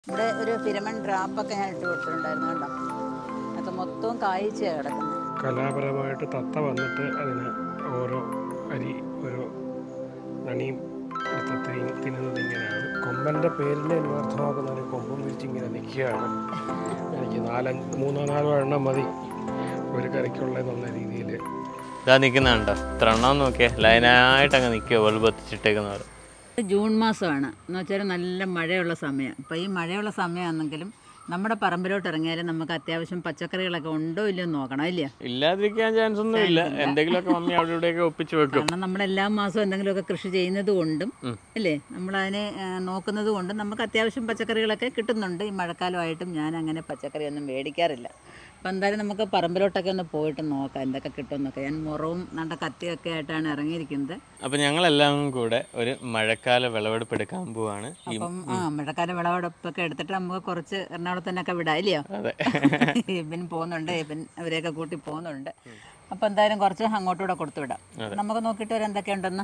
ഇവിടെ ഒരു ഫിരമൺ ഡ്രാപ്പൊക്കെ ഞാൻ ഇട്ട് കൊടുത്തിട്ടുണ്ടായിരുന്നു കേട്ടോ അത് മൊത്തവും കായ്ച്ചയാണ് കിടക്കുന്നത് കലാപരമായിട്ട് തത്ത വന്നിട്ട് അതിന് ഓരോ അരി ഓരോ നണിയും എടുത്ത് തി- തിന്നുന്നത് ഇങ്ങനെയാണ് കൊമ്പൻ്റെ പേരിനെ അന്വർത്ഥമാക്കുന്ന ഒരു കൊമ്പും വിരിച്ച് ഇങ്ങനെ നിൽക്കുകയാണ് എനിക്ക് നാലഞ്ച് മൂന്നോ നാലോ എണ്ണം മതി ഒരു കറിക്കുള്ള എന്നുള്ള രീതിയിൽ ഇതാ നിൽക്കുന്നുണ്ടോ ഇത്ര എണ്ണം നോക്കിയേ ലൈനായിട്ട് അങ്ങ് നിൽക്കുക ബൾബ് എത്തിച്ചിട്ടേക്കുന്നവർ ജൂൺ മാസമാണ് എന്ന് വെച്ചാൽ നല്ല മഴയുള്ള സമയം അപ്പോൾ ഈ മഴയുള്ള സമയമാണെങ്കിലും നമ്മുടെ പറമ്പിലോട്ട് ഇറങ്ങിയാലും നമുക്ക് അത്യാവശ്യം പച്ചക്കറികളൊക്കെ ഉണ്ടോ ഇല്ലയോ എന്ന് നോക്കണം ഇല്ലയോ ഇല്ലാതിരിക്കാൻ ചാൻസ് ഒന്നും ഇല്ല എന്തെങ്കിലുമൊക്കെ മമ്മി അവിടെ ഇവിടെയൊക്കെ ഒപ്പിച്ച് വെക്കും കാരണം നമ്മൾ എല്ലാ മാസവും എന്തെങ്കിലുമൊക്കെ കൃഷി ചെയ്യുന്നത് കൊണ്ടും അല്ലേ നമ്മളതിനെ ആ, നോക്കുന്നത് കൊണ്ടും നമുക്ക് അത്യാവശ്യം പച്ചക്കറികളൊക്കെ കിട്ടുന്നുണ്ട് ഈ മഴക്കാലമായിട്ടും ഞാൻ അങ്ങനെ പച്ചക്കറിയൊന്നും മേടിക്കാറില്ല അപ്പം എന്തായാലും നമുക്ക് പറമ്പിലോട്ടൊക്കെ ഒന്ന് പോയിട്ട് നോക്കാം എന്തൊക്കെ കിട്ടുമെന്നൊക്കെ ഞാൻ മുറവും നല്ല കത്തിയൊക്കെ ആയിട്ടാണ് ഇറങ്ങിയിരിക്കുന്നത് അപ്പം ഞങ്ങളെല്ലാം കൂടെ ഒരു മഴക്കാല വിളവെടുപ്പ് എടുക്കാൻ പോവാണ് ഈ അപ്പം ആ മഴക്കാല വിളവെടുപ്പൊക്കെ എടുത്തിട്ട് നമുക്ക് കുറച്ച് എറണാകുളത്തിനൊക്കെ വിടാം ഇല്ലയോ അതെ ഇവൻ പോകുന്നുണ്ട് ഇവൻ അവരെയൊക്കെ കൂട്ടി പോകുന്നുണ്ട് അപ്പം എന്തായാലും കുറച്ച് അങ്ങോട്ടൂടെ കൊടുത്തു വിടാം നമുക്ക് നോക്കിയിട്ട് വരാം എന്തൊക്കെയുണ്ടെന്ന്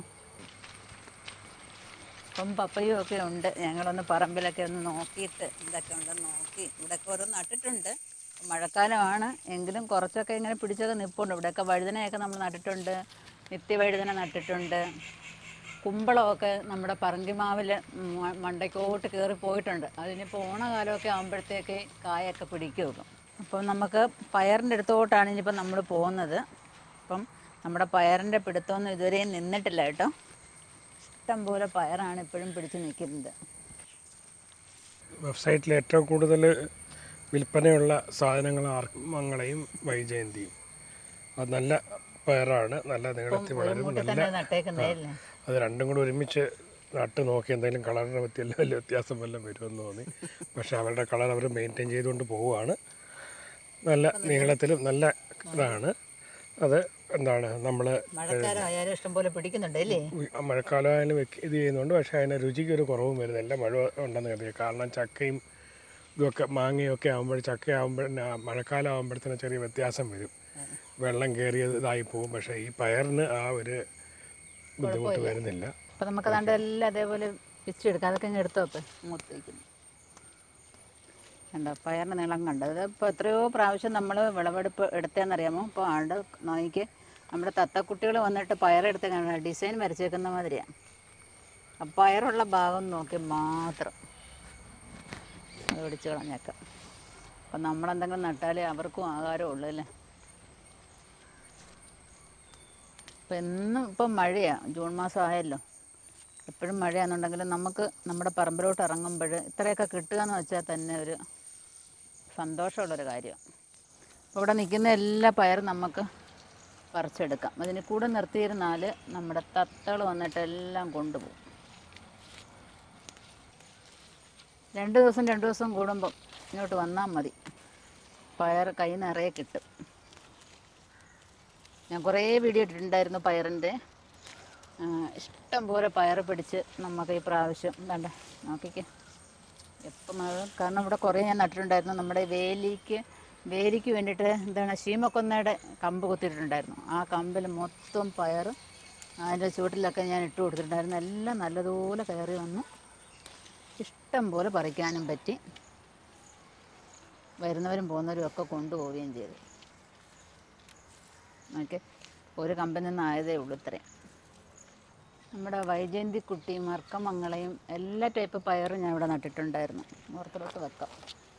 അപ്പം പപ്പയും ഒക്കെ ഉണ്ട് ഞങ്ങളൊന്ന് പറമ്പിലൊക്കെ ഒന്ന് നോക്കിയിട്ട് എന്തൊക്കെ ഉണ്ടെന്ന് നോക്കി ഇവിടെയൊക്കെ ഓരോ നട്ടിട്ടുണ്ട് മഴക്കാലമാണ് എങ്കിലും കുറച്ചൊക്കെ ഇങ്ങനെ പിടിച്ചൊക്കെ നിൽപ്പുണ്ട് ഇവിടെയൊക്കെ വഴുതനയൊക്കെ നമ്മൾ നട്ടിട്ടുണ്ട് നിത്യവഴുതന നട്ടിട്ടുണ്ട് കുമ്പളമൊക്കെ നമ്മുടെ പറങ്കിമാവിൽ മണ്ടയ്ക്കോട്ട് കയറി പോയിട്ടുണ്ട് അതിനിപ്പോൾ ഓണകാലമൊക്കെ ആകുമ്പോഴത്തേക്ക് കായൊക്കെ പിടിക്കും അപ്പം നമുക്ക് പയറിൻ്റെ അടുത്തോട്ടാണ് ഇനിയിപ്പോൾ നമ്മൾ പോകുന്നത് അപ്പം നമ്മുടെ പയറിൻ്റെ പിടുത്തമൊന്നും ഇതുവരെയും നിന്നിട്ടില്ല കേട്ടോ ഇഷ്ടം പോലെ പയറാണ് ഇപ്പോഴും പിടിച്ച് നിൽക്കുന്നത് വെബ്സൈറ്റിൽ ഏറ്റവും കൂടുതൽ വിൽപ്പനയുള്ള സാധനങ്ങൾ ആർമങ്ങളെയും വൈജയന്തിയും അത് നല്ല പയറാണ് നല്ല നീളത്തിൽ വളരും കൂട്ടി നല്ല തന്നെ നട്ടേക്കുന്നതല്ലേ അത് രണ്ടും കൂടെ ഒരുമിച്ച് നട്ട് നോക്കി എന്തെങ്കിലും കളറിനെ പറ്റി വലിയ വലിയ വ്യത്യാസം വല്ലതും വരുമെന്ന് തോന്നി പക്ഷേ അവരുടെ കളർ അവർ മെയിൻറ്റെയിൻ ചെയ്തുകൊണ്ട് പോവുകയാണ് നല്ല നീളത്തിലും നല്ല ഇതാണ് അത് എന്താണ് നമ്മൾ മഴക്കാലം ആയാലും ഇഷ്ടം പോലെ പിടിക്കുന്നുണ്ട് അല്ലേ മഴക്കാലമായാലും വെക്ക് ഇത് ചെയ്യുന്നുണ്ട് പക്ഷേ അതിന് രുചിക്ക് ഒരു കുറവും വരുന്നില്ല മഴ ഉണ്ടെന്ന് കരുതി കാരണം ചക്കയും ഇതൊക്കെ മാങ്ങയും ഒക്കെ ആകുമ്പോൾ ചക്ക ആകുമ്പോൾ മഴക്കാലം ആകുമ്പോഴത്തേന് ചെറിയ വ്യത്യാസം വരും വെള്ളം കയറിയത് ഇതായി പോകും പക്ഷേ ഈ പയറിന് ആ ഒരു ബുദ്ധിമുട്ട് വരുന്നില്ല അപ്പം നമുക്ക് അതാണ്ട് എല്ലാം അതേപോലെ പിച്ചെടുക്കാം അതൊക്കെ ഇങ്ങ് എടുത്തോ അപ്പം മൂത്ത് വയ്ക്കുന്നു കണ്ടോ പയറിൻ്റെ നീളം കണ്ടോ അത് ഇപ്പോൾ എത്രയോ പ്രാവശ്യം നമ്മൾ വിളവെടുപ്പ് എടുത്തതെന്നറിയാമോ ഇപ്പോൾ ആണ്ട് നോക്കി നമ്മുടെ തത്തക്കുട്ടികൾ വന്നിട്ട് പയറെടുത്ത് കാണാം ഡിസൈൻ വരച്ചേക്കുന്ന മാതിരിയാണ് ആ പയറുള്ള ഭാഗം നോക്കി മാത്രം അത് ഒടിച്ച് കളഞ്ഞേക്കാം അപ്പം നമ്മളെന്തെങ്കിലും നട്ടാലേ അവർക്കും ആഹാരമുള്ളൂ അല്ലേ ഇപ്പം എന്നും ഇപ്പം മഴയാണ് ജൂൺ മാസം ആയല്ലോ എപ്പോഴും മഴയാണെന്നുണ്ടെങ്കിലും നമുക്ക് നമ്മുടെ പറമ്പിലോട്ട് ഇറങ്ങുമ്പോൾ ഇത്രയൊക്കെ കിട്ടുക എന്ന് വെച്ചാൽ തന്നെ ഒരു സന്തോഷമുള്ളൊരു കാര്യമാണ് അപ്പോൾ ഇവിടെ നിൽക്കുന്ന എല്ലാ പയറും നമുക്ക് പറിച്ചെടുക്കാം അതിന് കൂടെ നിർത്തിയിരുന്നാൽ നമ്മുടെ തത്തകൾ വന്നിട്ട് എല്ലാം കൊണ്ടുപോകും രണ്ട് ദിവസം രണ്ട് ദിവസം കൂടുമ്പം ഇങ്ങോട്ട് വന്നാൽ മതി പയർ കൈ നിറയെ കിട്ടും ഞാൻ കുറേ വീഡിയോ ഇട്ടിട്ടുണ്ടായിരുന്നു പയറിൻ്റെ ആ, ഇഷ്ടം പോലെ പയർ പിടിച്ച് നമുക്ക് ഈ പ്രാവശ്യം വേണ്ട നോക്കിക്കേ എപ്പം മഴ കാരണം ഇവിടെ കുറേ ഞാൻ നട്ടിട്ടുണ്ടായിരുന്നു നമ്മുടെ വേലിക്ക് വേലിക്ക് വേണ്ടിയിട്ട് എന്താണ് ശീമക്കൊന്നയുടെ കമ്പ് കുത്തിയിട്ടുണ്ടായിരുന്നു ആ കമ്പിൽ മൊത്തം പയർ അതിൻ്റെ ചുവട്ടിലൊക്കെ ഞാൻ ഇട്ട് കൊടുത്തിട്ടുണ്ടായിരുന്നു എല്ലാം നല്ലതുപോലെ കയറി വന്നു ഇഷ്ടം പോലെ പറിക്കാനും പറ്റി വരുന്നവരും പോകുന്നവരും ഒക്കെ കൊണ്ടുപോവുകയും ചെയ്തു ഓക്കെ ഒരു കമ്പിൽ നിന്നായതേ ഉള്ളൂ ഇത്രയും നമ്മുടെ വൈജയന്തി കുട്ടി മർക്കമംഗളയും എല്ലാ ടൈപ്പ് പയറും ഞാൻ ഇവിടെ നട്ടിട്ടുണ്ടായിരുന്നു ഓർത്തിലോട്ട് വെക്കാം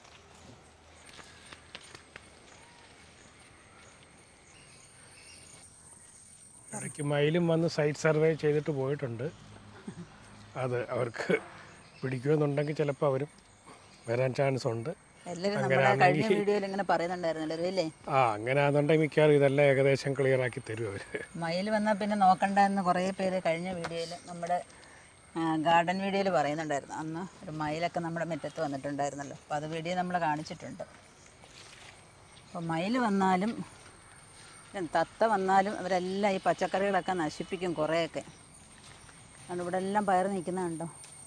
ഇടയ്ക്ക് മയിലും വന്ന് സൈറ്റ് സർവേ ചെയ്തിട്ട് പോയിട്ടുണ്ട് അത് അവർക്ക് പിടിക്കുമെന്നുണ്ടെങ്കിൽ ചിലപ്പോൾ അവരും വരാൻ ചാൻസ് ഉണ്ട് എല്ലാവരും നമ്മുടെ കഴിഞ്ഞ വീഡിയോയിൽ ഇങ്ങനെ പറയുന്നുണ്ടായിരുന്നല്ലോ അല്ലേ ആ അങ്ങനെ ആണെന്നുണ്ടെങ്കിൽ മിക്കവാറും ഇതെല്ലാം ഏകദേശം ക്ലിയർ ആക്കി തരും അവർ മയിൽ വന്നാൽ പിന്നെ നോക്കണ്ട എന്ന് കുറേ പേര് കഴിഞ്ഞ വീഡിയോയിൽ നമ്മുടെ ഗാർഡൻ വീഡിയോയിൽ പറയുന്നുണ്ടായിരുന്നു അന്ന് ഒരു മയിലൊക്കെ നമ്മുടെ മുറ്റത്ത് വന്നിട്ടുണ്ടായിരുന്നല്ലോ അപ്പോൾ അത് വീഡിയോ നമ്മൾ കാണിച്ചിട്ടുണ്ട് അപ്പോൾ മയിൽ വന്നാലും ഉം, തത്ത വന്നാലും അവരെല്ലാം ഈ പച്ചക്കറികളൊക്കെ നശിപ്പിക്കും കുറേയൊക്കെ അതുകൊണ്ട് ഇവിടെ എല്ലാം പയർ നിൽക്കുന്നുണ്ടോ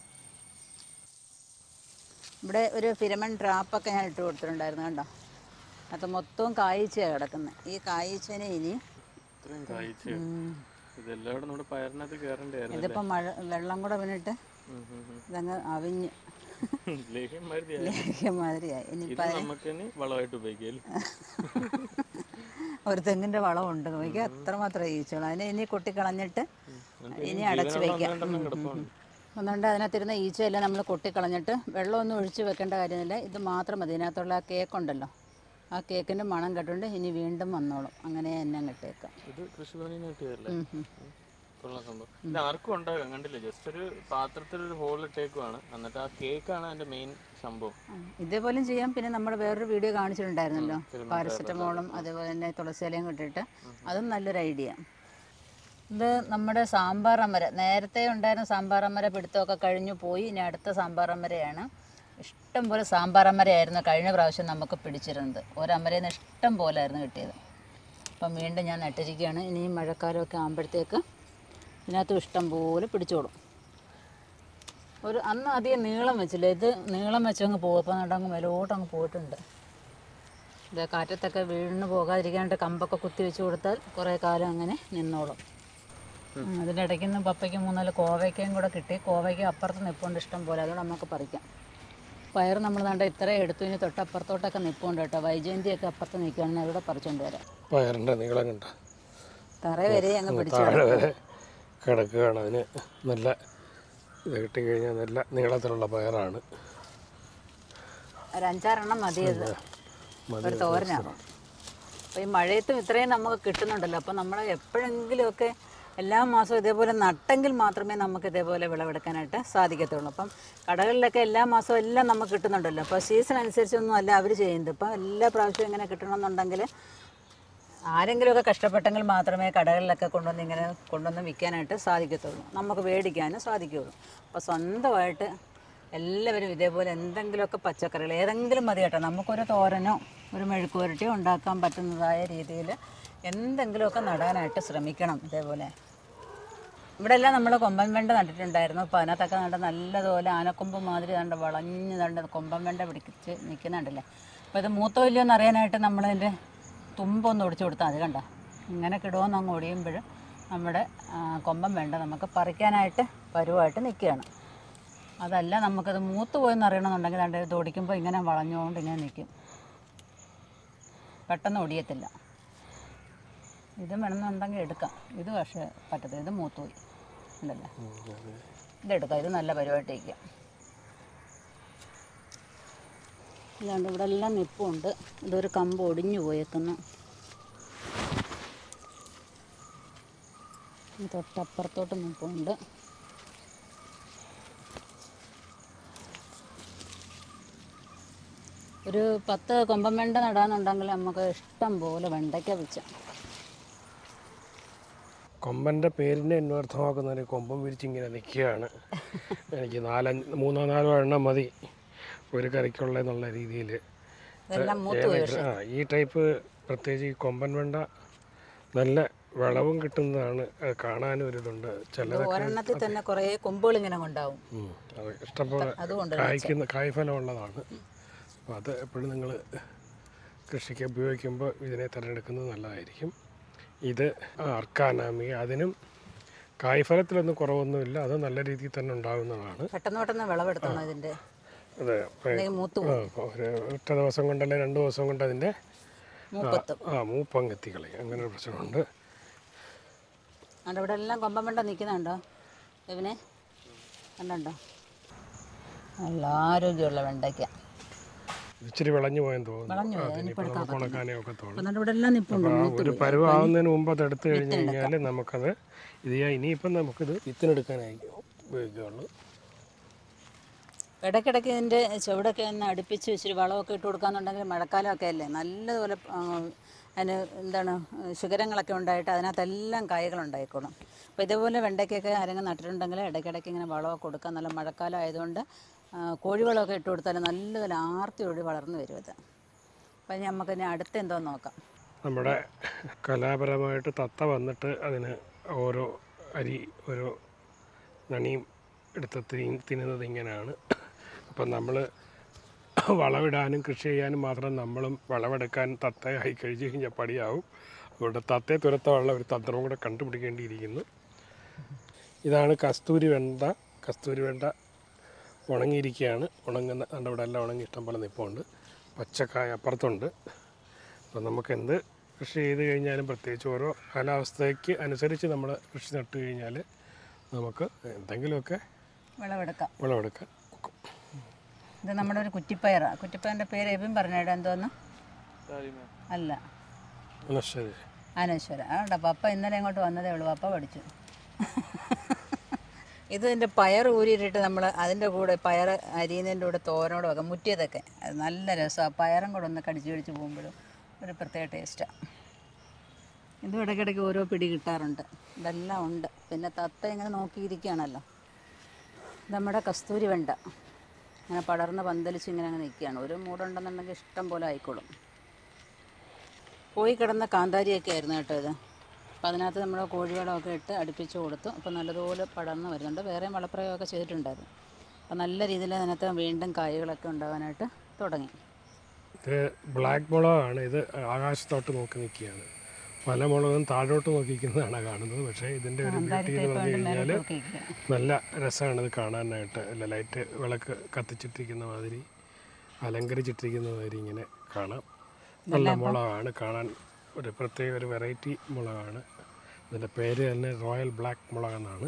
ഇവിടെ ഒരു ഫിരമൺ ട്രാപ്പൊക്കെ ഞാൻ ഇട്ട് കൊടുത്തിട്ടുണ്ടായിരുന്നു കണ്ടോ അത് മൊത്തവും കായ്ച്ചയാണ് കിടക്കുന്നത് ഈ കായ്ച്ചനെ ഇനി ഇത്രയും കായ്ച്ച് ഇതെല്ലാം കൂടെ നമ്മുടെ പയറിനകത്ത് കയറേണ്ടതായിരുന്നു ഇതിപ്പോൾ മഴ വെള്ളം കൂടെ വീണിട്ട് ഇതങ്ങ് അവിഞ്ഞ് ലേഹ്യം മാതിരിയായി ഇനിയിപ്പോൾ അതിന് നമുക്ക് വളമായിട്ട് ഉപയോഗിക്കാം ഒരു തെങ്ങിൻ്റെ വളമുണ്ട് നോക്കിയാൽ അത്രമാത്രം ഈച്ചോളൂ അതിനെ ഇനി കൊട്ടിക്കളഞ്ഞിട്ട് ഇനി അടച്ചു വയ്ക്കാം ഒന്നുകൊണ്ട് അതിനകത്തിരുന്ന ഈച്ചയെല്ലാം നമ്മൾ കൊട്ടിക്കളഞ്ഞിട്ട് വെള്ളമൊന്നും ഒഴിച്ച് വെക്കേണ്ട കാര്യമില്ല ഇത് മാത്രം മതി ഇതിനകത്തുള്ള ആ കേക്ക് ഉണ്ടല്ലോ ആ കേക്കിൻ്റെ മണം കേട്ടുകൊണ്ട് ഇനി വീണ്ടും വന്നോളും അങ്ങനെ തന്നെ കിട്ടിയേക്കാം ഇത് കൃഷിഭവനിൽ കിട്ടിയതല്ലേ കൊള്ളാം സംഭവം ഇത് ആർക്കും ഉണ്ടാകാം കണ്ടില്ലേ ജസ്റ്റ് ഒരു പാത്രത്തിൽ ഒരു ഹോൾ ഇട്ടേക്കുവാണ് എന്നിട്ട് ആ കേക്കാണ് അതിന്റെ മെയിൻ സംഭവം ഇതേപോലെയും ചെയ്യാം പിന്നെ നമ്മൾ വേറൊരു വീഡിയോ കാണിച്ചിട്ടുണ്ടായിരുന്നല്ലോ പാരസെറ്റമോളും അതേപോലെ തന്നെ തുളസിയിലയും കിട്ടിയിട്ട് അതും നല്ലൊരു ഐഡിയ ഇത് നമ്മുടെ സാമ്പാർ അമര നേരത്തെ ഉണ്ടായിരുന്ന സാമ്പാർ അമര പിടുത്തമൊക്കെ കഴിഞ്ഞു പോയി ഇനി അടുത്ത സാമ്പാർ അമരയാണ് ഇഷ്ടം പോലെ സാമ്പാർ അമരയായിരുന്നു കഴിഞ്ഞ പ്രാവശ്യം നമുക്ക് പിടിച്ചിരുന്നത് ഒരമരയിൽ നിന്ന് ഇഷ്ടം പോലെ ആയിരുന്നു കിട്ടിയത് അപ്പം വീണ്ടും ഞാൻ നട്ടിരിക്കുകയാണ് ഇനി ഈ മഴക്കാലമൊക്കെ ആകുമ്പോഴത്തേക്ക് ഇതിനകത്ത് ഇഷ്ടം പോലെ പിടിച്ചോളും ഒരു അന്ന് അധികം നീളം വെച്ചില്ല ഇത് നീളം വെച്ചങ്ങ് പോകും അപ്പം നടങ്ങ് മേലോട്ട് അങ്ങ് പോയിട്ടുണ്ട് ഇത് കാറ്റത്തൊക്കെ വീണ് പോകാതിരിക്കാനായിട്ട് കമ്പൊക്കെ കുത്തി വെച്ച് കൊടുത്താൽ കുറേ കാലം അങ്ങനെ നിന്നോളും ഉം, അതിൻ്റെ ഇടയ്ക്ക് നിന്ന് പപ്പയ്ക്ക് മൂന്നാല് കോവയ്ക്കയും കൂടെ കിട്ടി കോവയ്ക്ക് അപ്പുറത്ത് നിൽപ്പുണ്ട് ഇഷ്ടം പോലെ അതുകൊണ്ട് നമുക്ക് പറിക്കാം പയർ നമ്മൾ കണ്ട ഇത്രയും എടുത്തു ഇനി തൊട്ടപ്പുറത്തോട്ടൊക്കെ നിൽപ്പുണ്ട് കേട്ടോ വൈജയന്തിയൊക്കെ അപ്പുറത്ത് നിൽക്കുകയാണെങ്കിൽ അവിടെ പറിച്ചുകൊണ്ട് വരാം പയറിൻ്റെ നീളം കണ്ട തറ വരെ അങ്ങ് പിടിച്ചു താഴെ വരെ കിടക്കുകയാണ് അതിന് നല്ല ഇത് കിട്ടിക്കഴിഞ്ഞാൽ നല്ല നീളത്തിലുള്ള പയറാണ് ഒരു അഞ്ചാറെണ്ണം മതിയത് മതി ഒരു തോരനാണ് അപ്പോൾ ഈ മഴയത്തും ഇത്രയും നമുക്ക് കിട്ടുന്നുണ്ടല്ലോ അപ്പോൾ നമ്മൾ എപ്പോഴെങ്കിലുമൊക്കെ എല്ലാ മാസവും ഇതേപോലെ നട്ടെങ്കിൽ മാത്രമേ നമുക്ക് ഇതേപോലെ വിളവെടുക്കാനായിട്ട് സാധിക്കത്തുള്ളൂ അപ്പം കടകളിലൊക്കെ എല്ലാ മാസവും എല്ലാം നമുക്ക് കിട്ടുന്നുണ്ടല്ലോ അപ്പോൾ സീസൺ അനുസരിച്ചൊന്നും അല്ല അവർ ചെയ്യുന്നത് ഇപ്പം എല്ലാ പ്രാവശ്യവും ഇങ്ങനെ കിട്ടണമെന്നുണ്ടെങ്കിൽ ആരെങ്കിലുമൊക്കെ കഷ്ടപ്പെട്ടെങ്കിൽ മാത്രമേ കടകളിലൊക്കെ കൊണ്ടുവന്ന് ഇങ്ങനെ കൊണ്ടുവന്ന് വിൽക്കാനായിട്ട് സാധിക്കത്തുള്ളൂ നമുക്ക് മേടിക്കാനും സാധിക്കുകയുള്ളൂ അപ്പോൾ സ്വന്തമായിട്ട് എല്ലാവരും ഇതേപോലെ എന്തെങ്കിലുമൊക്കെ പച്ചക്കറികൾ ഏതെങ്കിലും മതി കേട്ടോ നമുക്കൊരു തോരനോ ഒരു മെഴുക്കുവരട്ടിയോ ഉണ്ടാക്കാൻ പറ്റുന്നതായ രീതിയിൽ എന്തെങ്കിലുമൊക്കെ നടാനായിട്ട് ശ്രമിക്കണം ഇതേപോലെ ഇവിടെ എല്ലാം നമ്മൾ കൊമ്പൻ വെണ്ട നട്ടിട്ടുണ്ടായിരുന്നു അപ്പോൾ അതിനകത്തൊക്കെ നട്ട് നല്ലതുപോലെ ആനക്കൊമ്പ് മാതിരി കണ്ട് വളഞ്ഞ് കണ്ട് കൊമ്പൻ വെണ്ട പിടിച്ച് നിൽക്കുന്നുണ്ടല്ലേ അപ്പോൾ ഇത് മൂത്തോ ഇല്ലയോ എന്ന് അറിയാനായിട്ട് നമ്മളതിൻ്റെ തുമ്പൊന്ന് ഒടിച്ചു കൊടുത്താൽ മതി കണ്ട ഇങ്ങനെ കിടുമെന്ന് അങ്ങ് ഒടിയുമ്പോൾ നമ്മുടെ ആ, കൊമ്പൻ വെണ്ട നമുക്ക് പറിക്കാനായിട്ട് പരുവായിട്ട് നിൽക്കുകയാണ് അതല്ല നമുക്കത് മൂത്ത് പോയെന്ന് അറിയണമെന്നുണ്ടെങ്കിൽ രണ്ട് ഇത് ഒടിക്കുമ്പോൾ ഇങ്ങനെ വളഞ്ഞുകൊണ്ട് ഇങ്ങനെ നിൽക്കും പെട്ടെന്ന് ഒടിയത്തില്ല ഇത് വേണമെന്നുണ്ടെങ്കിൽ എടുക്കാം ഇത് പക്ഷേ പറ്റത്തില്ല ഇത് മൂത്ത് പോയി ഇല്ലല്ലേ ഇതെടുക്കാം ഇത് നല്ല പരിപാടിയിരിക്കാം ഇല്ലാണ്ട് ഇവിടെ എല്ലാം നിപ്പുണ്ട് ഇതൊരു കമ്പ് ഒടിഞ്ഞു പോയേക്കുന്നു ഈ തൊട്ടപ്പുറത്തോട്ട് നിപ്പുണ്ട് ഒരു പത്ത് കൊമ്പൻ വെണ്ട നടാന്നുണ്ടെങ്കിൽ നമുക്ക് ഇഷ്ടം പോലെ വെണ്ടയ്ക്ക വെച്ചാൽ കൊമ്പൻ്റെ പേരിനെ അന്വർത്ഥമാക്കുന്നതിന് കൊമ്പൻ വിരിച്ചിങ്ങനെ നിൽക്കുകയാണ് എനിക്ക് നാലഞ്ച് മൂന്നോ നാലോ എണ്ണം മതി ഒരു കറിക്കുള്ള എന്നുള്ള രീതിയിൽ ഇതെല്ലാം മൂത്ത് പോയി പക്ഷേ ആ ഈ ടൈപ്പ് പ്രത്യേകിച്ച് ഈ കൊമ്പൻ വെണ്ട നല്ല വിളവും കിട്ടുന്നതാണ് അത് കാണാനും ഒരിതുണ്ട് ചിലതൊക്കെ ഒരെണ്ണത്തിൽ തന്നെ കുറേ കൊമ്പുകൾ ഇങ്ങനെ ഉണ്ടാവും ഉം, അത് ഇഷ്ടംപോലെ അതുകൊണ്ട് കായ്ക്കുന്ന കായ്ഫലമുള്ളതാണ് അപ്പോൾ അത് എപ്പോഴും നിങ്ങൾ കൃഷിക്ക് ഉപയോഗിക്കുമ്പോൾ ഇതിനെ തിരഞ്ഞെടുക്കുന്നത് നല്ലതായിരിക്കും ഇത് അർക്കാനാമി അതിനും കായ്ഫലത്തിലൊന്നും കുറവൊന്നുമില്ല അത് നല്ല രീതിയിൽ തന്നെ ഉണ്ടാകുന്നതാണ് പെട്ടെന്ന് പെട്ടെന്ന് വിളവെടുത്തണം ഇതിൻ്റെ അതെ അപ്പോൾ അല്ലെങ്കിൽ മൂത്ത് ആ, ഒരു ഒറ്റ ദിവസം കൊണ്ടല്ലേ രണ്ട് ദിവസം കൊണ്ട് അതിൻ്റെ മൂപ്പത്തും ആ മൂപ്പങ്ങ് എത്തിക്കളയും അങ്ങനെ ഒരു പ്രശ്നമുണ്ട് അവിടെ ഇവിടെ എല്ലാം കൊമ്പൻ വെണ്ട നിൽക്കുന്നുണ്ടോ ഇവനെ കണ്ടുണ്ടോ നല്ല ആരോഗ്യമുള്ള വെണ്ടയ്ക്ക ഇച്ചിരി വിളഞ്ഞു പോയെന്ന് തോന്നുന്നു വിളഞ്ഞു പോയി, അതിനിപ്പോൾ നമുക്ക് ഉണക്കാനേ ഒക്കത്തുള്ളൂ അപ്പം ഇവിടെ എല്ലാം നിൽപ്പുണ്ട് ആ ഒരു പരുവാവുന്നതിന് മുമ്പ് അത് എടുത്തു കഴിഞ്ഞ് കഴിഞ്ഞാൽ നമുക്കത് ഇത് ചെയ്യാം ഇനിയിപ്പം നമുക്കിത് വിത്തിനെടുക്കാനായിരിക്കും ഉപയോഗിക്കുകയുള്ളൂ ഇടയ്ക്കിടയ്ക്ക് ഇതിൻ്റെ ചുവടൊക്കെ ഒന്ന് അടുപ്പിച്ച് ഇച്ചിരി വളമൊക്കെ ഇട്ട് കൊടുക്കാന്നുണ്ടെങ്കിൽ മഴക്കാലമൊക്കെ അല്ലേ നല്ലതുപോലെ ആ, അതിന് എന്താണ് ശിഖരങ്ങളൊക്കെ ഉണ്ടായിട്ട് അതിനകത്തെല്ലാം കായകൾ ഉണ്ടായിക്കോളും അപ്പോൾ ഇതേപോലെ വെണ്ടയ്ക്കൊക്കെ ആരെങ്കിലും നട്ടിട്ടുണ്ടെങ്കിൽ ഇടയ്ക്കിടയ്ക്ക് ഇങ്ങനെ വളമൊക്കെ കൊടുക്കാം നല്ല മഴക്കാലം ആയതുകൊണ്ട് ആ, കോഴിവളമൊക്കെ ഇട്ട് കൊടുത്താൽ നല്ലതുപോലെ ആർത്തി ഒഴി വളർന്നു വരും ഇത് അപ്പം ഇനി നമുക്ക് ഇനി അടുത്ത് എന്തോ നോക്കാം നമ്മുടെ കലാപരമായിട്ട് തത്ത വന്നിട്ട് അതിന് ഓരോ അരി ഓരോ നണിയും എടുത്ത് തിരി തിന്നുന്നത് ഇങ്ങനെയാണ് അപ്പം നമ്മൾ വളമിടാനും കൃഷി ചെയ്യാനും മാത്രം നമ്മളും വളമെടുക്കാൻ തത്തയായി കഴിച്ചു കഴിഞ്ഞാൽ പടിയാവും അതുകൊണ്ട് തത്തയെ തുരത്താനുള്ള ഒരു തന്ത്രവും കൂടെ കണ്ടുപിടിക്കേണ്ടിയിരിക്കുന്നു ഇതാണ് കസ്തൂരി വെണ്ട കസ്തൂരി വെണ്ട ഉണങ്ങിയിരിക്കുകയാണ് ഉണങ്ങുന്ന കണ്ട ഇവിടെ എല്ലാം ഉണങ്ങി ഇഷ്ടം പോലെ നിൽപ്പുണ്ട് പച്ചക്കായ അപ്പുറത്തുണ്ട് അപ്പം നമുക്ക് എന്ത് കൃഷി ചെയ്ത് കഴിഞ്ഞാലും പ്രത്യേകിച്ച് ഓരോ കാലാവസ്ഥയ്ക്ക് അനുസരിച്ച് നമ്മൾ കൃഷി നട്ട് കഴിഞ്ഞാൽ നമുക്ക് എന്തെങ്കിലുമൊക്കെ വിളവെടുക്കാം വിളവെടുക്കാൻ ഒക്കും ഇത് നമ്മുടെ ഒരു കുറ്റിപ്പയറാണ് കുറ്റിപ്പയറിൻ്റെ പേര് എബിൻ പറഞ്ഞിട്ട് എന്തോന്ന് അല്ല എന്നാൽ ശരി അനശ്വര ആണ്ട പപ്പ ഇന്നലെ ഇങ്ങോട്ട് വന്നതേ ഉള്ളൂ പപ്പ പഠിച്ചു ഇത് ഇതിൻ്റെ പയർ ഊരിയിട്ടിട്ട് നമ്മൾ അതിൻ്റെ കൂടെ പയർ അരിയുന്നതിൻ്റെ കൂടെ തോരനോട് വെക്കാം മുറ്റിയതൊക്കെ അത് നല്ല രസമാണ് പയറും കൂടെ ഒന്ന് കടിച്ചു കടിച്ച് പോകുമ്പോഴും ഒരു പ്രത്യേക ടേസ്റ്റാണ് ഇതും ഇടയ്ക്കിടയ്ക്ക് ഓരോ പിടി കിട്ടാറുണ്ട് ഇതെല്ലാം ഉണ്ട് പിന്നെ തത്ത ഇങ്ങനെ നോക്കിയിരിക്കുകയാണല്ലോ ഇത് നമ്മുടെ കസ്തൂരി വെണ്ട ഇങ്ങനെ പടർന്ന് പന്തലിച്ച് ഇങ്ങനെ അങ്ങ് നിൽക്കുകയാണ് ഒരു മൂടുണ്ടെന്നുണ്ടെങ്കിൽ ഇഷ്ടം പോലെ ആയിക്കോളും പോയി കിടന്ന കാന്താരിയൊക്കെ ആയിരുന്നു കേട്ടോ ഇത് അപ്പം അതിനകത്ത് നമ്മൾ കോഴിവളമൊക്കെ ഇട്ട് അടുപ്പിച്ച് കൊടുത്തു അപ്പോൾ നല്ലതുപോലെ പടർന്ന് വരുന്നുണ്ട് വേറെയും വളപ്രയോഗമൊക്കെ ചെയ്തിട്ടുണ്ടായിരുന്നു അപ്പോൾ നല്ല രീതിയിൽ അതിനകത്ത് വീണ്ടും കായകളൊക്കെ ഉണ്ടാകാനായിട്ട് തുടങ്ങി ഇത് ബ്ലാക്ക് മുളകാണ് ഇത് ആകാശത്തോട്ട് നോക്കി നിൽക്കുകയാണ് പല മുളകും താഴോട്ട് നോക്കിക്കുന്നതാണ് കാണുന്നത് പക്ഷേ ഇതിൻ്റെ ഒരു ബ്യൂട്ടി എന്ന് പറഞ്ഞു കഴിഞ്ഞാൽ നോക്കിയിരിക്കുക നല്ല രസമാണ് ഇത് കാണാനായിട്ട് അല്ല ലൈറ്റ് വിളക്ക് കത്തിച്ചിട്ടിരിക്കുന്ന മാതിരി അലങ്കരിച്ചിട്ടിരിക്കുന്ന മാതിരി ഇങ്ങനെ കാണാം നല്ല മുളകാണ് കാണാൻ ഒരു പ്രത്യേക ഒരു വെറൈറ്റി മുളകാണ് ഇതിൻ്റെ പേര് തന്നെ റോയൽ ബ്ലാക്ക് മുളകെന്നാണ്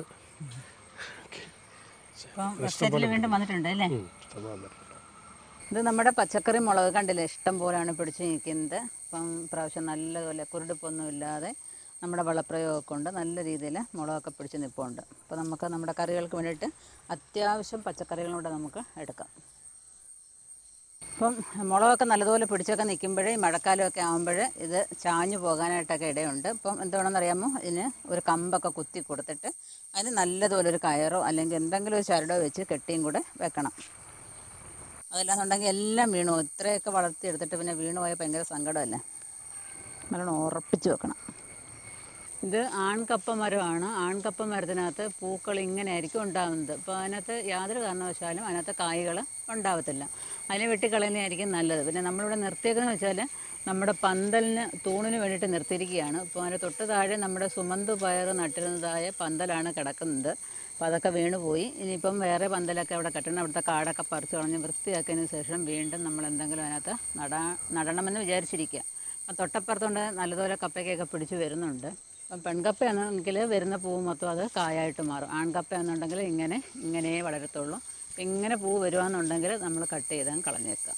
അപ്പം വെബ്സൈറ്റിൽ വീണ്ടും വന്നിട്ടുണ്ട് അല്ലേ ഉം, അത് വന്നിട്ടുണ്ട് ഇത് നമ്മുടെ പച്ചക്കറി മുളക് കണ്ടില്ലേ ഇഷ്ടം പോലെയാണ് പിടിച്ച് നിൽക്കുന്നത് അപ്പം പ്രാവശ്യം നല്ലതുപോലെ കുരുടിപ്പൊന്നും ഇല്ലാതെ നമ്മുടെ വളപ്രയോഗമൊക്കെ കൊണ്ട് നല്ല രീതിയിൽ മുളകൊക്കെ പിടിച്ച് നിൽപ്പുണ്ട് അപ്പോൾ നമുക്ക് നമ്മുടെ കറികൾക്ക് വേണ്ടിയിട്ട് അത്യാവശ്യം പച്ചക്കറികളും കൂടെ നമുക്ക് എടുക്കാം അപ്പം മുളകൊക്കെ നല്ലതുപോലെ പിടിച്ചൊക്കെ നിൽക്കുമ്പോഴേ ഈ മഴക്കാലമൊക്കെ ആകുമ്പോൾ ഇത് ചാഞ്ഞു പോകാനായിട്ടൊക്കെ ഇടയുണ്ട് അപ്പം എന്താണെന്നറിയാമോ ഇതിന് ഒരു കമ്പൊക്കെ കുത്തി കൊടുത്തിട്ട് അതിന് നല്ലതുപോലെ ഒരു കയറോ അല്ലെങ്കിൽ എന്തെങ്കിലും ഒരു ചരടോ വെച്ച് കെട്ടിയും കൂടെ വെക്കണം അതല്ലാന്നുണ്ടെങ്കിൽ എല്ലാം വീണു പോകും. ഇത്രയൊക്കെ വളർത്തിയെടുത്തിട്ട് പിന്നെ വീണു പോയാൽ ഭയങ്കര സങ്കടമല്ലേ നല്ലോണം ഉറപ്പിച്ച് വെക്കണം ഇത് ആൺകപ്പ മരമാണ് ആൺകപ്പ മരത്തിനകത്ത് പൂക്കൾ ഇങ്ങനെ ആയിരിക്കും ഉണ്ടാകുന്നത് അപ്പോൾ അതിനകത്ത് യാതൊരു കാരണവശാലും അതിനകത്ത് കായ്കൾ ഉണ്ടാവത്തില്ല അതിനെ വെട്ടിക്കളയുന്നതായിരിക്കും നല്ലത് പിന്നെ നമ്മളിവിടെ നിർത്തിയേക്കുന്നത് വെച്ചാൽ നമ്മുടെ പന്തലിന് തൂണിന് വേണ്ടിയിട്ട് നിർത്തിയിരിക്കുകയാണ് അപ്പോൾ അതിന് തൊട്ട് താഴെ നമ്മുടെ സുമന്ത് പയർ നട്ടിരുന്നതായ പന്തലാണ് കിടക്കുന്നത് അപ്പോൾ അതൊക്കെ വീണ് പോയി ഇനിയിപ്പം വേറെ പന്തലൊക്കെ അവിടെ കെട്ടണം അവിടുത്തെ കാടൊക്കെ പറിച്ച് കളഞ്ഞ് വൃത്തിയാക്കിയതിന് ശേഷം വീണ്ടും നമ്മൾ എന്തെങ്കിലും അതിനകത്ത് നടാ നടണമെന്ന് വിചാരിച്ചിരിക്കുക അപ്പം തൊട്ടപ്പുറത്തുകൊണ്ട് നല്ലതുപോലെ കപ്പയ്ക്കൊക്കെ പിടിച്ച് വരുന്നുണ്ട് അപ്പം പെൺകപ്പയാണെങ്കിൽ വരുന്ന പൂവ് മൊത്തം അത് കായായിട്ട് മാറും ആൺകപ്പയാണെന്നുണ്ടെങ്കിൽ ഇങ്ങനെ ഇങ്ങനെ വളരത്തുള്ളൂ അപ്പം ഇങ്ങനെ പൂവ് വരുവാന്നുണ്ടെങ്കിൽ നമ്മൾ കട്ട് ചെയ്താൽ കളഞ്ഞേക്കാം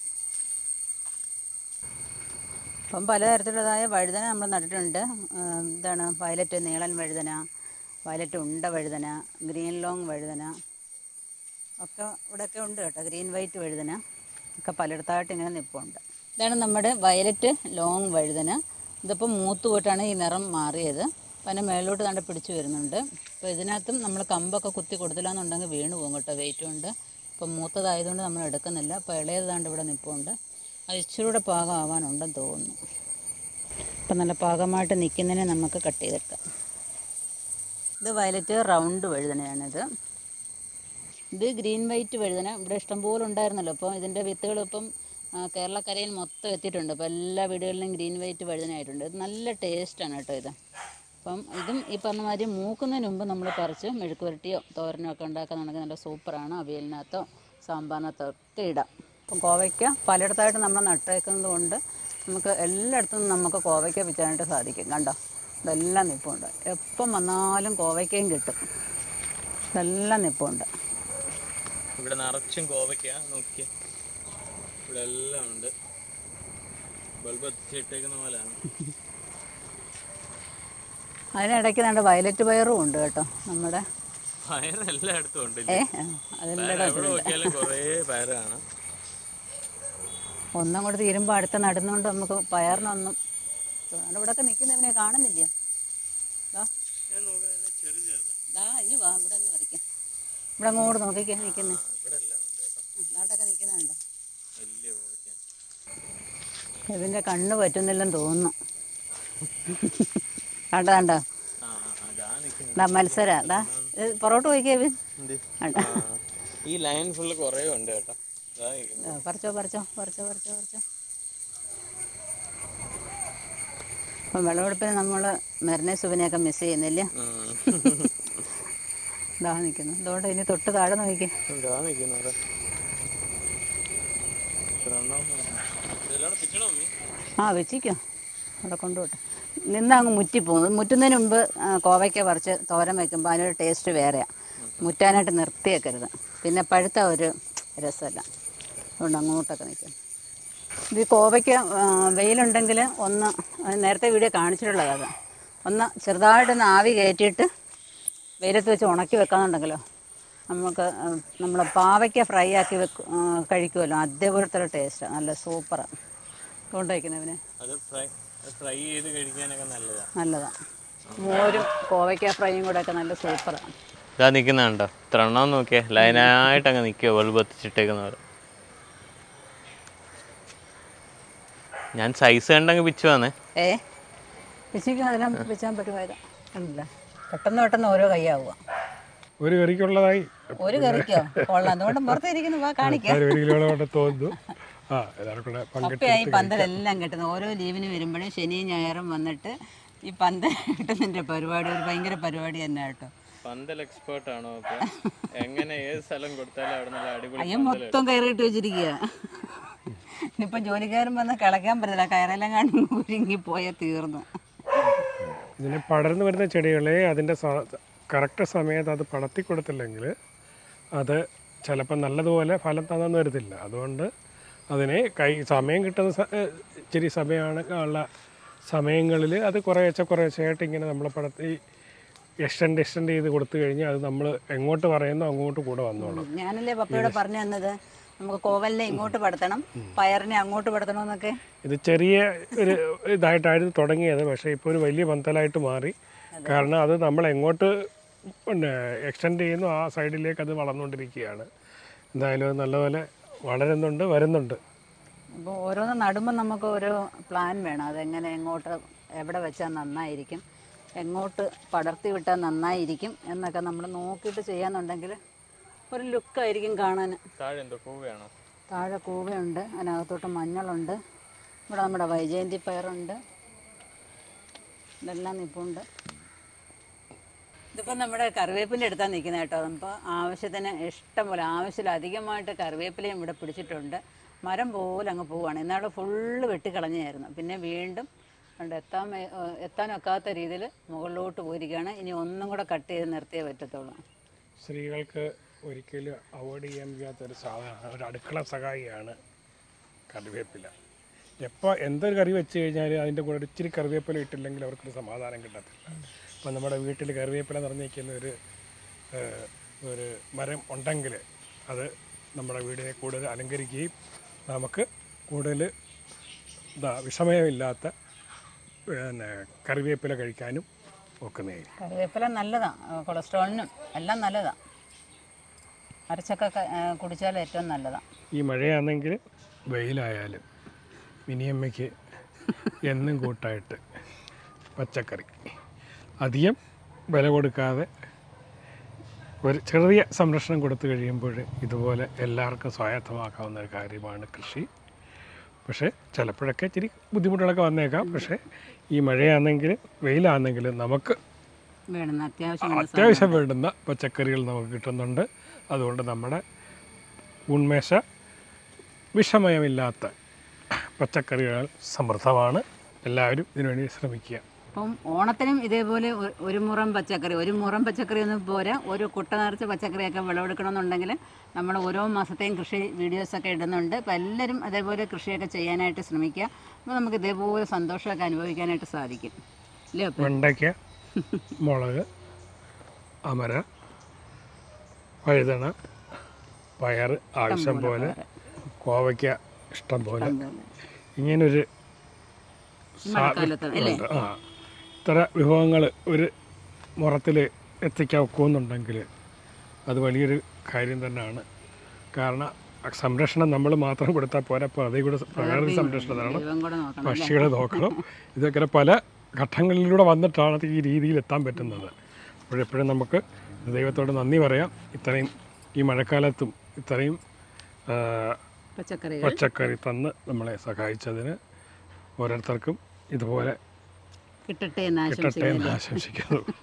അപ്പം പലതരത്തിലുള്ളതായ വഴുതന നമ്മൾ നട്ടിട്ടുണ്ട് ആ, എന്താണ് വയലറ്റ് നീളൻ വഴുതന വയലറ്റ് ഉണ്ട വഴുതന ഗ്രീൻ ലോങ് വഴുതന ഒക്കെ ഇവിടെയൊക്കെ ഉണ്ട് കേട്ടോ ഗ്രീൻ വൈറ്റ് വഴുതന ഒക്കെ പലയിടത്തായിട്ട് ഇങ്ങനെ നിൽപ്പുണ്ട് ഇതാണ് നമ്മുടെ വയലറ്റ് ലോങ് വഴുതന ഇതിപ്പോൾ മൂത്ത് പോയിട്ടാണ് ഈ നിറം മാറിയത് അപ്പം അതിൻ്റെ മേളിലോട്ട് കണ്ട് പിടിച്ച് വരുന്നുണ്ട് അപ്പോൾ ഇതിനകത്തും നമ്മൾ കമ്പൊക്കെ കുത്തി കൊടുത്തില്ല എന്നുണ്ടെങ്കിൽ വീണ് പോകും കേട്ടോ വെയിറ്റ് കൊണ്ട് ഇപ്പം മൂത്തതായതുകൊണ്ട് നമ്മൾ എടുക്കുന്നില്ല അപ്പോൾ ഇളയതാണ്ട് ഇവിടെ നിൽപ്പുണ്ട് അത് ഇച്ചിരി കൂടെ പാകമാവാനുണ്ടെന്ന് തോന്നുന്നു അപ്പം നല്ല പാകമായിട്ട് നിൽക്കുന്നതിനെ നമുക്ക് കട്ട് ചെയ്തെടുക്കാം ഇത് വയലറ്റ് റൗണ്ട് വഴുതനയാണിത് ഇത് ഗ്രീൻ വൈറ്റ് വഴുതന ഇവിടെ ഇഷ്ടംപോലെ ഉണ്ടായിരുന്നല്ലോ അപ്പോൾ ഇതിൻ്റെ വിത്തുകൾ ഇപ്പം ആ, കേരളക്കരയിൽ മൊത്തം എത്തിയിട്ടുണ്ട് അപ്പോൾ എല്ലാ വീടുകളിലും ഗ്രീൻ വൈറ്റ് വഴുതന ആയിട്ടുണ്ട് ഇത് നല്ല ടേസ്റ്റാണ് കേട്ടോ ഇത് അപ്പം ഇതും ഈ പറഞ്ഞ മാതിരി മൂക്കുന്നതിന് മുമ്പ് നമ്മൾ പറിച്ച് മെഴുക്ക് പുരട്ടിയോ തോരനോ ഒക്കെ ഉണ്ടാക്കുന്നുണ്ടെങ്കിൽ നല്ല സൂപ്പറാണ് അവിയലിനകത്തോ സാമ്പാറിനകത്തോ ഒക്കെ ഇടാം അപ്പം കോവയ്ക്ക പലയിടത്തായിട്ട് നമ്മൾ നട്ടേക്കുന്നത് കൊണ്ട് നമുക്ക് എല്ലായിടത്തും നിന്നും നമുക്ക് കോവയ്ക്ക പിച്ചാനായിട്ട് സാധിക്കും കണ്ടോ ഇതെല്ലാം നിൽപ്പുണ്ട് എപ്പം വന്നാലും കോവയ്ക്കയും കിട്ടും ഇതെല്ലാം നിൽപ്പുണ്ട് ഇവിടെ നിറച്ചും കോവയ്ക്ക നോക്കിയ ഇവിടെ എല്ലാം ഉണ്ട് ബൾബ് എത്തിച്ചിട്ടേക്കുന്ന പോലെയാണ് അതിനിടയ്ക്ക് നമ്മുടെ വയലറ്റ് പയറും ഉണ്ട് കേട്ടോ നമ്മുടെ പയർ എല്ലായിടത്തും ഉണ്ട് ഏ ഇല്ലേ? അതിൻ്റെ പയർ എവിടെ നോക്കിയാലും കുറേ പയർ കാണാം ഒന്നും കൂടെ തീരുമ്പോൾ അടുത്ത നടുന്നുകൊണ്ട് നമുക്ക് പയറിനൊന്നും അതുകൊണ്ട് ഇവിടെയൊക്കെ നിൽക്കുന്നവനെ കാണുന്നില്ലയോ ദാ ദാ ഇനി വാ ഇവിടെ നിന്ന് പറിക്കാം ഇവിടെ അങ്ങോട്ട് നോക്കിക്കാൻ നിൽക്കുന്നത് ഇവിടെ എല്ലാം ഉണ്ട് കേട്ടോ നാട്ടൊക്കെ നിൽക്കുന്നുണ്ട് വലിയ കോവയ്ക്ക ഇതിൻ്റെ കണ്ണ് പറ്റുന്നില്ലെന്ന് തോന്നുന്നു കണ്ട കണ്ടോ ആ ആ, അതാ നിൽക്കുന്നത് ദാ മത്സര ദാ ഇത് പുറകോട്ട് പോയിക്കേ ഇവൻ എന്ത് കണ്ട ആ, ഈ ലൈൻ ഫുള്ള് കുറേ ഉണ്ട് കേട്ടോ അതാ നിൽക്കുന്നത് ആ, പറിച്ചോ പറിച്ചോ പറിച്ചോ പറിച്ചോ പറിച്ചോ അപ്പം വിളവെടുപ്പിന് നമ്മൾ മെറിനെ സുബിനെയൊക്കെ മിസ് ചെയ്യുന്നില്ല ഉം. ഇതാ നിൽക്കുന്നു അതുകൊണ്ട് ഇനി തൊട്ട് താഴെ നോക്കി ഇതാ നിൽക്കുന്നത് ഇതെല്ലാം പിച്ചണോ മമ്മി ആ വെച്ചിക്കോ അവിടെ കൊണ്ടുപോട്ടെ നിന്ന് അങ്ങ് മുറ്റിപ്പോകും മുറ്റുന്നതിന് മുമ്പ് ആ, കോവയ്ക്ക പറിച്ച് തോരൻ വെക്കുമ്പോൾ അതിനൊരു ടേസ്റ്റ് വേറെയാണ് മുറ്റാനായിട്ട് നിർത്തിയേക്കരുത് പിന്നെ പഴുത്ത ഒരു രസമല്ല അതുകൊണ്ട് അങ്ങോട്ടൊക്കെ നിൽക്കും ഇത് ഈ കോവയ്ക്ക ആ, വെയിലുണ്ടെങ്കിൽ ഒന്ന് അത് നേരത്തെ വീഡിയോ കാണിച്ചിട്ടുള്ളതാണ് ഒന്ന് ചെറുതായിട്ടൊന്ന് ആവി കയറ്റിയിട്ട് വെയിലത്ത് വെച്ച് ഉണക്കി വെക്കാന്നുണ്ടെങ്കിലോ നമുക്ക് നമ്മൾ പാവയ്ക്ക ഫ്രൈ ആക്കി വെക്ക് ആ, കഴിക്കുമല്ലോ അതേപോലത്തെ ഒരു ടേസ്റ്റ് നല്ല സൂപ്പറാണ് കൊണ്ടുവയ്ക്കുന്നതിന് അത് ഫ്രൈ ഫ്രൈ ചെയ്ത് കഴിക്കാനൊക്കെ നല്ലതാണ് നല്ലതാണ് മോരും കോവയ്ക്ക ഫ്രൈയും കൂടെ ഒക്കെ നല്ല സൂപ്പറാണ് ഇതാ നിൽക്കുന്നുണ്ടോ ഇത്ര എണ്ണം നോക്കിയേ ലൈനായിട്ട് അങ്ങ് നിൽക്കുക ബൾബ് എത്തിച്ചിട്ടേക്കുന്നവർ ഞാൻ സൈസ് കണ്ടങ്ങ് പിച്ചു വന്നേ ഏ പിച്ചിക്ക് അതെല്ലാം വെച്ചാൻ പറ്റുമായതാ ഉണ്ടല്ല പെട്ടെന്ന് പെട്ടെന്ന് ഓരോ കൈയാവുക ഒരു കറിക്കുള്ളതായി ഒരു കറിക്കോ കൊള്ളാം അതുകൊണ്ട് പുറത്തിരിക്കുന്നു വാ കാണിക്കാം ആരും ഒരു കിലോയോടെ തോന്നുന്നു ആ എല്ലാവർക്കും കൂടെ പങ്കിട്ട് അപ്പയായി പന്തലെല്ലാം കെട്ടുന്നത് ഓരോ ലീവിന് വരുമ്പോഴും ശനിയും ഞായറും വന്നിട്ട് ഈ പന്തൽ കെട്ടുന്നതിൻ്റെ പരിപാടി ഒരു ഭയങ്കര പരിപാടി തന്നെ കേട്ടോ പന്തൽ എക്സ്പേർട്ട് ആണോ അപ്പൊ എങ്ങനെ ഏത് സ്ഥലം കൊടുത്താലും അവിടെ നല്ല അടിപൊളി അയ്യോ മൊത്തം കയറിയിട്ട് വെച്ചിരിക്കുക ഇനിയിപ്പം ജോലിക്കാരൻ വന്ന് കിളയ്ക്കാൻ പറ്റില്ല കയറെല്ലാം കാണി ഒരുങ്ങി പോയാൽ തീർന്നു ഇതിന് പടർന്നു വരുന്ന ചെടികളെ അതിൻ്റെ കറക്റ്റ് സമയത്ത് അത് പടർത്തി കൊടുത്തില്ലെങ്കിൽ അത് ചിലപ്പോൾ നല്ലതുപോലെ ഫലം തന്നു വരത്തില്ല അതുകൊണ്ട് അതിനെ കൈ സമയം കിട്ടുന്ന സ- ഏഹ് ഇച്ചിരി സമയമാണ് ഉള്ള സമയങ്ങളിൽ അത് കുറേശ്ശെ കുറേശ്ശെയായിട്ട് ഇങ്ങനെ നമ്മൾ പടത്തി എക്സ്റ്റെൻഡ് എക്സ്റ്റെൻഡ് ചെയ്ത് കൊടുത്തു കഴിഞ്ഞാൽ അത് നമ്മൾ എങ്ങോട്ട് പറയുന്നോ അങ്ങോട്ട് കൂടെ വന്നോളും ഞാനല്ലേ പപ്പയോട് പറഞ്ഞു തന്നത് നമുക്ക് കോവലിനെ ഇങ്ങോട്ട് പടത്തണം പയറിനെ അങ്ങോട്ട് പടത്തണം എന്നൊക്കെ ഇത് ചെറിയ ഒരു ഇതായിട്ടായിരുന്നു തുടങ്ങിയത് പക്ഷേ ഇപ്പോൾ ഒരു വലിയ പന്തലായിട്ട് മാറി കാരണം അത് നമ്മൾ എങ്ങോട്ട് പിന്നെ എക്സ്റ്റെൻഡ് ചെയ്യുന്നു ആ സൈഡിലേക്ക് അത് വളർന്നുകൊണ്ടിരിക്കുകയാണ് എന്തായാലും അത് നല്ലപോലെ വളരുന്നുണ്ട് വരുന്നുണ്ട് അപ്പോൾ ഓരോന്ന് നടുമ്പോൾ നമുക്ക് ഓരോ പ്ലാൻ വേണം അതെങ്ങനെ എങ്ങോട്ട് എവിടെ വെച്ചാൽ നന്നായിരിക്കും എങ്ങോട്ട് പടർത്തി വിട്ടാൽ നന്നായിരിക്കും എന്നൊക്കെ നമ്മൾ നോക്കിയിട്ട് ചെയ്യാന്നുണ്ടെങ്കിൽ ഒരു ലുക്കായിരിക്കും കാണാൻ താഴെ എന്തോ കൂവയാണോ താഴെ കൂവയുണ്ട് അതിനകത്തോട്ട് മഞ്ഞളുണ്ട് ഇവിടെ നമ്മുടെ വൈജയന്തി പയറുണ്ട് ഇതെല്ലാം നിപ്പുണ്ട് ഇതിപ്പോൾ നമ്മുടെ കറിവേപ്പിൻ്റെ അടുത്താണ് നിൽക്കുന്നത് കേട്ടോ അപ്പോൾ ആവശ്യത്തിന് ഇഷ്ടം പോലെ ആവശ്യത്തിലധികമായിട്ട് കറിവേപ്പിലയും ഇവിടെ പിടിച്ചിട്ടുണ്ട് മരം പോലെ അങ്ങ് പോവുകയാണ് ഇന്നാൾ ഫുള്ള് വെട്ടിക്കളഞ്ഞായിരുന്നു പിന്നെ വീണ്ടും കണ്ട് എത്താൻ മേ- ഏഹ് എത്താനൊക്കാത്ത രീതിയിൽ മുകളിലോട്ട് പോയിരിക്കുകയാണ് ഇനി ഒന്നും കൂടെ കട്ട് ചെയ്ത് നിർത്തിയേ പറ്റത്തുള്ളൂ സ്ത്രീകൾക്ക് ഒരിക്കലും അവോയ്ഡ് ചെയ്യാൻ വയ്യാത്തൊരു സാധനമാണ് ഒരു അടുക്കള സഹായിയാണ് കറിവേപ്പില എപ്പോൾ എന്തൊരു കറി വെച്ച് കഴിഞ്ഞാൽ അതിൻ്റെ കൂടെ ഒരു ഇച്ചിരി കറിവേപ്പില ഇട്ടില്ലെങ്കിൽ അവർക്കൊരു സമാധാനം കിട്ടത്തില്ല അപ്പം നമ്മുടെ വീട്ടിൽ കറിവേപ്പില നിറഞ്ഞിരിക്കുന്ന ഒരു ഏഹ്, ഒരു മരം ഉണ്ടെങ്കിൽ അത് നമ്മുടെ വീടിനെ കൂടുതൽ അലങ്കരിക്കുകയും നമുക്ക് കൂടുതൽ ഇതാ വിഷമയമില്ലാത്ത പിന്നെ കറിവേപ്പില കഴിക്കാനും ഒക്കുന്നതായിരിക്കും കറിവേപ്പില നല്ലതാണ് കൊളസ്ട്രോളിനും എല്ലാം നല്ലതാണ് അരച്ചൊക്കെ ക- ഏ, കുടിച്ചാൽ ഏറ്റവും നല്ലതാണ് ഈ മഴയാണെങ്കിൽ വെയിലായാലും മിനിയമ്മയ്ക്ക് എന്നും കൂട്ടായിട്ട് പച്ചക്കറി അധികം വില കൊടുക്കാതെ ഒരു ചെറിയ സംരക്ഷണം കൊടുത്തു കഴിയുമ്പോൾ ഇതുപോലെ എല്ലാവർക്കും സ്വായത്തമാക്കാവുന്ന ഒരു കാര്യമാണ് കൃഷി പക്ഷേ ചിലപ്പോഴൊക്കെ ഇച്ചിരി ബുദ്ധിമുട്ടുകളൊക്കെ വന്നേക്കാം പക്ഷേ ഈ മഴയാണെങ്കിൽ വെയിലാണെങ്കിൽ നമുക്ക് വേണം അത്യാവശ്യം വേണം അത്യാവശ്യം വേണ്ടുന്ന പച്ചക്കറികൾ നമുക്ക് കിട്ടുന്നുണ്ട് അതുകൊണ്ട് നമ്മുടെ ഉന്മേഷ വിഷമയമില്ലാത്ത പച്ചക്കറികൾ സമൃദ്ധമാണ് എല്ലാവരും ഇതിനുവേണ്ടി ശ്രമിക്കുക അപ്പം ഓണത്തിനും ഇതേപോലെ ഒ- ഒരു മുറം പച്ചക്കറി ഒരു മുറം പച്ചക്കറി ഒന്നും പോരാ ഒരു കുട്ട നിറച്ച് പച്ചക്കറിയൊക്കെ വിളവെടുക്കണമെന്നുണ്ടെങ്കിൽ നമ്മൾ ഓരോ മാസത്തെയും കൃഷി വീഡിയോസൊക്കെ ഇടുന്നുണ്ട് അപ്പോൾ എല്ലാവരും അതേപോലെ കൃഷിയൊക്കെ ചെയ്യാനായിട്ട് ശ്രമിക്കുക അപ്പോൾ നമുക്ക് ഇതേപോലെ സന്തോഷമൊക്കെ അനുഭവിക്കാനായിട്ട് സാധിക്കും ഇല്ലേ അപ്പം വെണ്ടയ്ക്ക മുളക് അമര വഴുതണ പയർ ആവശ്യം പോലെ കോവയ്ക്ക ഇഷ്ടം പോലെ ഇങ്ങനൊരു സാ- മഴക്കാലത്ത് അല്ലേ ഉണ്ട്. ആ ഇത്ര വിഭവങ്ങൾ ഒരു മുറത്തിൽ എത്തിക്കാൻ ഒക്കുമെന്നുണ്ടെങ്കിൽ അത് വലിയൊരു കാര്യം തന്നെയാണ് കാരണം സംരക്ഷണം നമ്മൾ മാത്രം കൊടുത്താൽ പോരാ അപ്പോൾ അതേ കൂടെ പ്രകൃതി സംരക്ഷണമാണ് ദൈവം കൂടെ നോക്കണം പക്ഷികളെ നോക്കണം ഇതൊക്കെ പല ഘട്ടങ്ങളിലൂടെ വന്നിട്ടാണ് ഈ രീതിയിൽ എത്താൻ പറ്റുന്നത് അപ്പോഴെപ്പോഴും നമുക്ക് ദൈവത്തോട് നന്ദി പറയാം ഇത്രയും ഈ മഴക്കാലത്തും ഇത്രയും ആ, പച്ചക്കറികൾ പച്ചക്കറി തന്ന് നമ്മളെ സഹായിച്ചതിന് ഓരോരുത്തർക്കും ഇതുപോലെ കിട്ടട്ടെ എന്ന് കിട്ടട്ടെ ആശംസിക്കുന്നു എന്ന് ആശംസിക്കുന്നു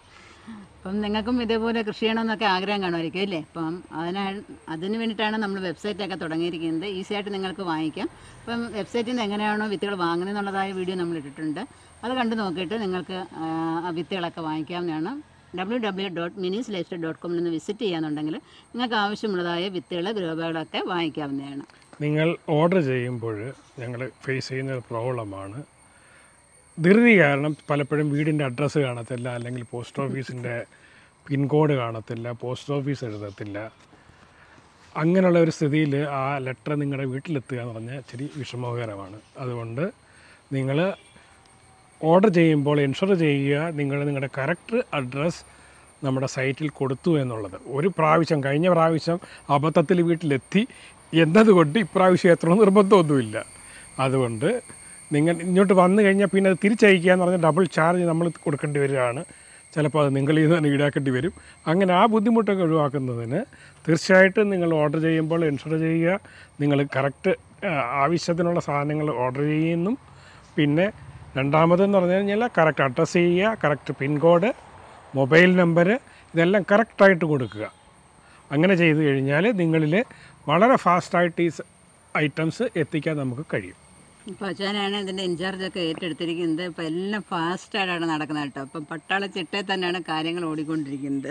അപ്പം നിങ്ങൾക്കും ഇതേപോലെ കൃഷി ചെയ്യണമെന്നൊക്കെ ആഗ്രഹം കാണുമായിരിക്കും അല്ലേ അപ്പം അതിനാ അതിന് വേണ്ടിയിട്ടാണ് നമ്മൾ വെബ്സൈറ്റൊക്കെ തുടങ്ങിയിരിക്കുന്നത് ഈസി ആയിട്ട് നിങ്ങൾക്ക് വാങ്ങിക്കാം അപ്പം വെബ്സൈറ്റിൽ നിന്ന് എങ്ങനെയാണോ വിത്തുകൾ വാങ്ങുന്നതെന്നുള്ളതായ വീഡിയോ നമ്മൾ ഇട്ടിട്ടുണ്ട് അത് കണ്ടു നോക്കിയിട്ട് നിങ്ങൾക്ക് ആ, ആ വിത്തുകളൊക്കെ വാങ്ങിക്കാവുന്നതാണ് W W dot minis lifestyle dot കോമിൽ നിന്ന് വിസിറ്റ് ചെയ്യാന്നുണ്ടെങ്കിൽ നിങ്ങൾക്ക് ആവശ്യമുള്ളതായ വിത്തുകൾ ഗ്രോബാഗുകളൊക്കെ വാങ്ങിക്കാവുന്നതാണ് നിങ്ങൾ ഓർഡർ ചെയ്യുമ്പോൾ ഞങ്ങൾ ഫേസ് ചെയ്യുന്ന ഒരു പ്രോബ്ലമാണ് ധൃതി കാരണം പലപ്പോഴും വീടിൻ്റെ അഡ്രസ്സ് കാണത്തില്ല അല്ലെങ്കിൽ പോസ്റ്റ് ഓഫീസിൻ്റെ പിൻകോഡ് കാണത്തില്ല പോസ്റ്റ് ഓഫീസ് എഴുതത്തില്ല അങ്ങനെയുള്ള ഒരു സ്ഥിതിയിൽ ആ ലെറ്റർ നിങ്ങളുടെ വീട്ടിലെത്തുക എന്ന് പറഞ്ഞാൽ ഇച്ചിരി വിഷമകരമാണ് അതുകൊണ്ട് നിങ്ങൾ ഓർഡർ ചെയ്യുമ്പോൾ എൻഷുർ ചെയ്യുക നിങ്ങൾ നിങ്ങളുടെ കറക്റ്റ് അഡ്രസ്സ് നമ്മുടെ സൈറ്റിൽ കൊടുത്തു എന്നുള്ളത് ഒരു പ്രാവശ്യം കഴിഞ്ഞ പ്രാവശ്യം അബദ്ധത്തിൽ വീട്ടിലെത്തി എന്നതുകൊണ്ട് ഇപ്രാവശ്യം എത്ര നിർബന്ധമൊന്നുമില്ല അതുകൊണ്ട് നിങ്ങൾ ഇങ്ങോട്ട് വന്നു കഴിഞ്ഞാൽ പിന്നെ അത് തിരിച്ചയക്കുക എന്ന് പറഞ്ഞാൽ ഡബിൾ ചാർജ് നമ്മൾ കൊടുക്കേണ്ടി വരികയാണ് ചിലപ്പോൾ അത് നിങ്ങൾ ഇത് തന്നെ ഈടാക്കേണ്ടി വരും അങ്ങനെ ആ ബുദ്ധിമുട്ടൊക്കെ ഒഴിവാക്കുന്നതിന് തീർച്ചയായിട്ടും നിങ്ങൾ ഓർഡർ ചെയ്യുമ്പോൾ എൻഷുർ ചെയ്യുക നിങ്ങൾ കറക്റ്റ് ആവശ്യത്തിനുള്ള സാധനങ്ങൾ ഓർഡർ ചെയ്യുന്നു പിന്നെ രണ്ടാമതെന്ന് പറഞ്ഞു കഴിഞ്ഞാൽ കറക്റ്റ് അഡ്രസ്സ് ചെയ്യുക കറക്റ്റ് പിൻകോഡ് മൊബൈൽ നമ്പർ ഇതെല്ലാം കറക്റ്റായിട്ട് കൊടുക്കുക അങ്ങനെ ചെയ്തു കഴിഞ്ഞാൽ നിങ്ങളിൽ വളരെ ഫാസ്റ്റായിട്ട് ഈ ഐറ്റംസ് എത്തിക്കാൻ നമുക്ക് കഴിയും ഇപ്പോൾ അച്ഛനാണ് ഇതിൻ്റെ ഇൻചാർജൊക്കെ ഏറ്റെടുത്തിരിക്കുന്നത് ഇപ്പം എല്ലാം ഫാസ്റ്റായിട്ടാണ് നടക്കുന്നത് കേട്ടോ അപ്പം പട്ടാള ചിട്ടയിൽ തന്നെയാണ് കാര്യങ്ങൾ ഓടിക്കൊണ്ടിരിക്കുന്നത്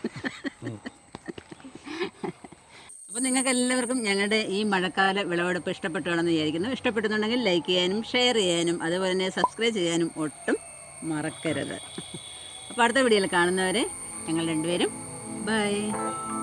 അപ്പോൾ നിങ്ങൾക്ക് എല്ലാവർക്കും ഞങ്ങളുടെ ഈ മഴക്കാല വിളവെടുപ്പ് ഇഷ്ടപ്പെട്ടുവാണെന്ന് വിചാരിക്കുന്നു ഇഷ്ടപ്പെടുന്നുണ്ടെങ്കിൽ ലൈക്ക് ചെയ്യാനും ഷെയർ ചെയ്യാനും അതുപോലെ തന്നെ സബ്സ്ക്രൈബ് ചെയ്യാനും ഒട്ടും മറക്കരുത് അപ്പോൾ അടുത്ത വീഡിയോയിൽ കാണുന്നവരെ ഞങ്ങൾ രണ്ടുപേരും ബൈ